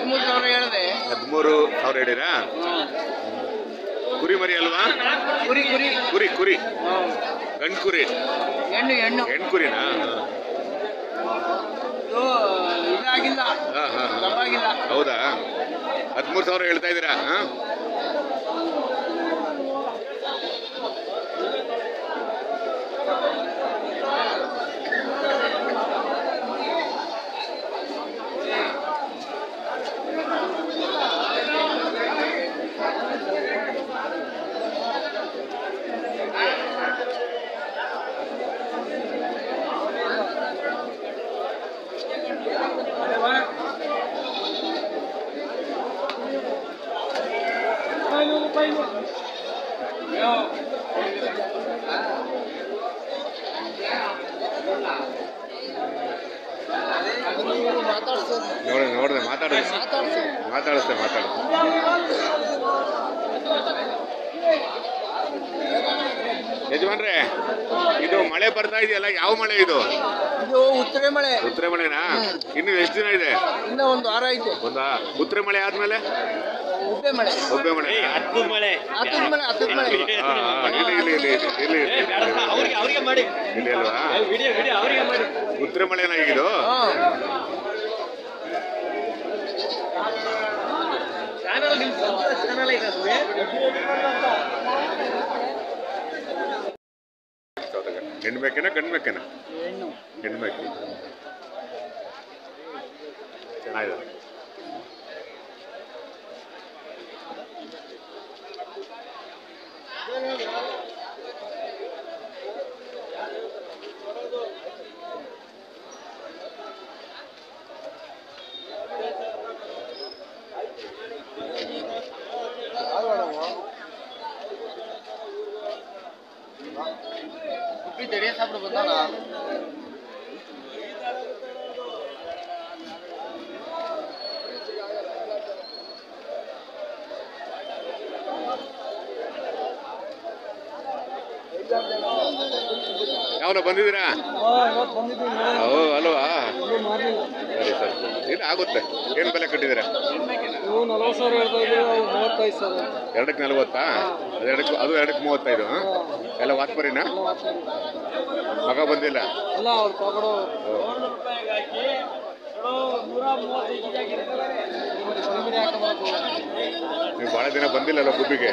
ಹದಿಮೂರು ಸಾವಿರ ಹೇಳಿದೆ ಹದಿಮೂರು ಸಾವಿರ ಹೇಳಿರಾ ಕುರಿ ಮರಿ ಅಲ್ವಾ ಕುರಿ ಕುರಿ ಕುರಿ ಕುರಿ ಹ್ಮ್. ಗಂಡು ಕುರಿ ಹೆಣ್ಣು ಹೆಣ್ಣು ಹೆಣ್ಣು ಕುರಿನಾ ಇದು ಇದಾಗಿಲ್ಲ ಹಾ ಹಾ ಹಾ ದಪ್ಪಾಗಿಲ್ಲ ಹೌದಾ ಹದಿಮೂರು ಸಾವಿರ ಹೇಳ್ತಾ ಇದ್ದೀರಾ ಹಾ ನೋಡಿದೆ ನೋಡಿದೆ ಮಾತಾಡಿದೆ ಮಾತಾಡಿಸ್ತೆ ಮಾತಾಡಿಸ್ತೆ ಯಜಮಾನ್ರೆ ಇದು ಮಳೆ ಬರ್ತಾ ಇದೆಯಲ್ಲ ಯಾವ ಮಳೆ ಇದು ಇದು ಉತ್ತರೆ ಮಳೆ ಉತ್ತರೆ ಮಳೆನಾ ಇನ್ನು ಎಷ್ಟು ದಿನ ಇದೆ ಇನ್ನ ಒಂದು ವಾರ ಐತೆ ಒಂದಾ ಉತ್ತರೆ ಮಳೆ ಆದ್ಮೇಲೆ ಉಬ್ಬೆ ಮಳೆ ಒಬ್ಬೆ ಮಳೆ ಹತ್ತದ ಮಳೆ ಹತ್ತದ ಮಳೆ ಹಾ, ಹಾ, ಇಲ್ಲಿ ಇಲ್ಲಿ ಇಲ್ಲಿ ಇಲ್ಲಿ ಇಲ್ಲಿ ಇಲ್ಲಿ ಅವ್ರಿಗೆ ಮಾಡಿ ಇಲ್ಲಿ ಅಲ್ವಾ ವಿಡಿಯೋ ವಿಡಿಯೋ ಅವ್ರಿಗೆ ಮಾಡಿ ಉತ್ತರೆ ಮಳೆನಾ ಈಗಿದು ಹಾ ಚಾನಲ್ ನಿಮ್ ಸ್ವಂತ ಚಾನಲ್ ಇದೆ ಅದು. ಹೆಣ್ಣು ಬೇಕೇನ ಗಂಡು ಬೇಕೇನ ಹೆಣ್ಣು ಹೆಣ್ಣು ಬೇಕು ಚೆನ್ನಾಗಿದೆ ಉಪ್ಪಿ ದಡಿಯ ಸಾಬ್ರು ಬಂದಾನ ಯಾವನ ಬಂದಿದ್ದೀರಾ ಓ ಅಲ್ವಾ ಸರಿ ಸರಿ ಇಲ್ಲ ಆಗುತ್ತೆ ಏನು ಬೆಲೆ ಕಟ್ಟಿದ್ದೀರಾ ಇವು ನಲವತ್ತು ಸಾವಿರ ಹೇಳ್ತಾ ಇದ್ದೀವಿ ಅವು ಮೂವತ್ತೈದು ಸಾವಿರ ಎರಡಕ್ಕೆ ನಲ್ವತ್ತಾ ಅದು ಎರಡಕ್ಕೆ ಅದು ಎರಡಕ್ಕೆ ಮೂವತ್ತೈದು ಹಾಂ ಎಲ್ಲ ವಾತ್ಪರಿನಾ ಮಗ ಬಂದಿಲ್ಲ ಅಲ್ಲ ಅವ್ರು ತಗೊಳೋ ನೀವು ಭಾಳ ದಿನ ಬಂದಿಲ್ಲಲ್ಲ ಗುಬ್ಬಿಗೆ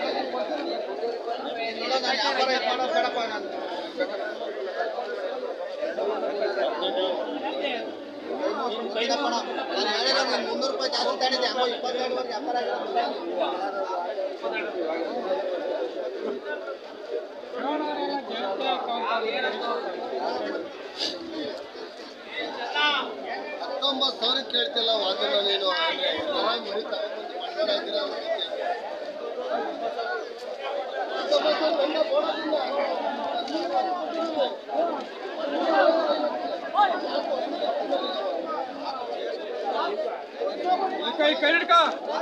ಮುನ್ನೂರು ರೂಪಾಯಿ ಜಾಸ್ತಿ ತಾಡಿದೆ ಅಮ್ಮ ಇಪ್ಪತ್ತೆರಡು ವ್ಯಾಪಾರ ಹತ್ತೊಂಬತ್ತು ಸಾವಿರ ಕೇಳ್ತಿಲ್ಲ ವಾದನ ನೀನು ಮರಿ ತಗೊಂಡ್ಬಂದು ಮಾಡ್ಕೊಂಡಿದ್ದೀರ ಕೈ ಕೈ ಹಿಡ್ಕ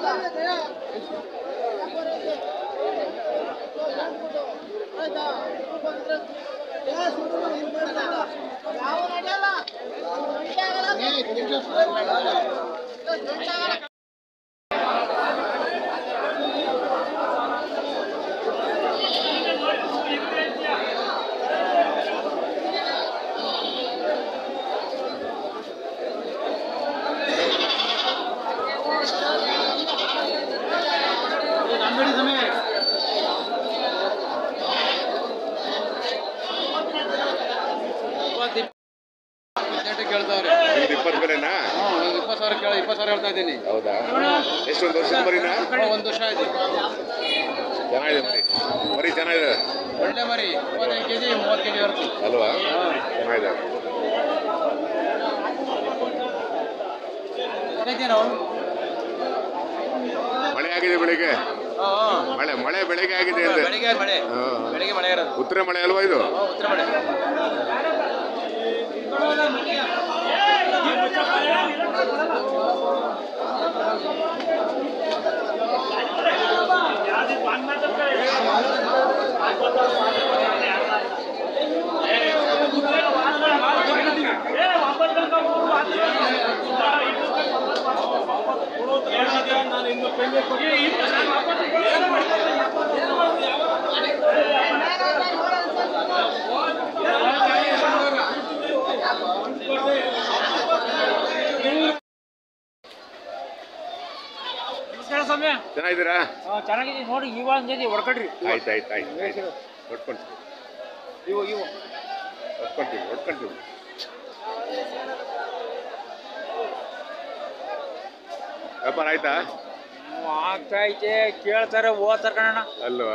ಕೇಳ್ತಾವ್ರೆ ನಿಮ್ದು ಇಪ್ಪತ್ತು ಬೆಲೆನಾ ಇಪ್ಪತ್ತು ಸಾವಿರ ಕೇಳ ಇಪ್ಪತ್ತು ಸಾವಿರ ಹೇಳ್ತಾ ಇದ್ದೀನಿ ಹೌದಾ ಎಷ್ಟು ಒಂದು ವರ್ಷದ ಮರಿನಾ ಒಂದು ವರ್ಷ ಆಯ್ತು ಚೆನ್ನಾಗಿದೆ ಮರಿ ಮರಿ ಚೆನ್ನಾಗಿದೆ ಒಳ್ಳೆ ಮರಿ ಇಪ್ಪತ್ತೈದು ಕೆ ಜಿ ಮೂವತ್ತು ಕೆ ಜಿ ಬರುತ್ತೆ ಅಲ್ವಾ ಚೆನ್ನಾಗಿದೆ ಇದಕ್ಕೇನು ಮಳೆ ಆಗಿದೆ ಬೆಳಿಗ್ಗೆ ಹಾಂ ಮಳೆ ಮಳೆ ಬೆಳಿಗ್ಗೆ ಆಗಿದೆ ಅಂದೆ ಬೆಳಿಗ್ಗೆ ಮಳೆ ಹಾ. ಬೆಳಿಗ್ಗೆ ಮಳೆ ಇರೋದು ಉತ್ತರ ಮಳೆ ಅಲ್ವಾ ಇದು ಉತ್ತರ ಮಳೆ ಏ ನಮಸ್ಕಾರ ಸ್ವಾಮಿ ಚೆನ್ನಾಗಿದ್ದೀರಾ ಚೆನ್ನಾಗಿದ್ದೀವಿ ನೋಡಿ ಇವಾಗ ಜೊತೆ ಹೊಡ್ಕೊಡ್ರಿ ಆಯ್ತು ಆಯ್ತು ಆಯ್ತು ಆಯ್ತು ಹೊಡ್ಕೊಂತೀವಿ ಇವು ಇವು ಹೊಡ್ಕೊಂತೀವಿ ಹೊಡ್ಕೊಂತೀವಿ ವ್ಯಾಪಾರ ಆಯ್ತಾ ಆಗ್ತಾ ಐತೆ ಕೇಳ್ತಾರೆ ಓದ್ತಾರ ಕಣ ಅಲ್ವಾ